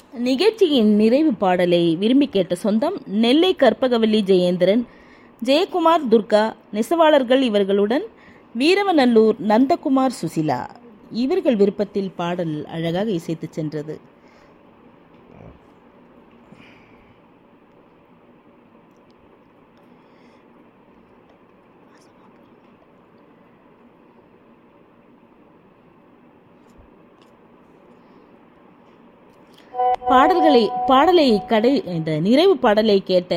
நிகழ்ச்சியின் நிறைவு பாடலை விரும்பி கேட்ட சொந்தம் நெல்லை கற்பகவல்லி ஜெயேந்திரன் ஜெயக்குமார் துர்கா நெசவாளர்கள் இவர்களுடன் வீரவநல்லூர் நந்தகுமார் சுசிலா இவர்கள் விருப்பத்தில் பாடல் அழகாக இசைத்து சென்றது பாடல்களை பாடலை கடை இந்த நிறைவு பாடலை கேட்ட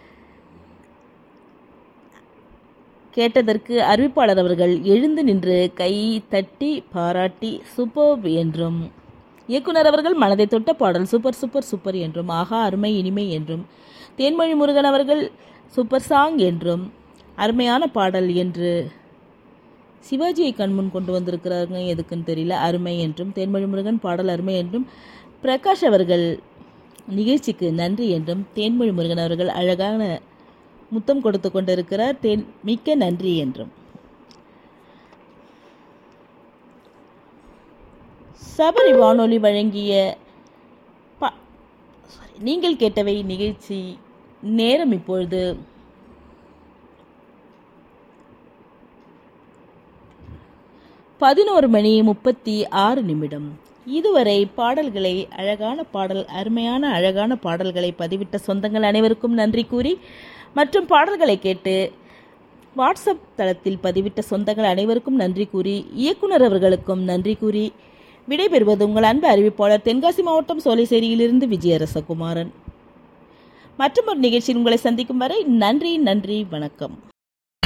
கேட்டதற்கு அறிவிப்பாளர் அவர்கள் எழுந்து நின்று கை தட்டி பாராட்டி சூப்பர் என்றும் இயக்குனர் அவர்கள் மனதை தொட்ட பாடல் சூப்பர் சூப்பர் சூப்பர் என்றும் ஆஹா அருமை இனிமை என்றும் தேன்மொழி முருகன் அவர்கள் சூப்பர் சாங் என்றும் அருமையான பாடல் என்று சிவாஜியை கண்முன் கொண்டு வந்திருக்கிறாருங்க எதுக்குன்னு தெரியல அருமை என்றும் தேன்மொழி முருகன் பாடல் அருமை என்றும் பிரகாஷ் அவர்கள் நிகழ்ச்சிக்கு நன்றி என்றும் தேன்மொழி முருகன் அவர்கள் அழகான முத்தம் கொடுத்து கொண்டிருக்கிறார் தேன் மிக்க நன்றி என்றும் சபரி வானொலி வழங்கிய ப sorry, நீங்கள் கேட்டவை நிகழ்ச்சி நேரம் இப்பொழுது பதினோரு மணி முப்பத்தி ஆறு நிமிடம் இதுவரை பாடல்களை அழகான பாடல் அருமையான அழகான பாடல்களை பதிவிட்ட சொந்தங்கள் அனைவருக்கும் நன்றி கூறி மற்றும் பாடல்களை கேட்டு வாட்ஸ்அப் தளத்தில் பதிவிட்ட சொந்தங்கள் அனைவருக்கும் நன்றி கூறி இயக்குனர் அவர்களுக்கும் நன்றி கூறி விடைபெறுவது உங்கள் அன்பு அறிவிப்பாளர் தென்காசி மாவட்டம் சோலைசேரியிலிருந்து விஜயரசகுமாரன் மற்றும் ஒரு நிகழ்ச்சியில் உங்களை சந்திக்கும் வரை நன்றி நன்றி வணக்கம்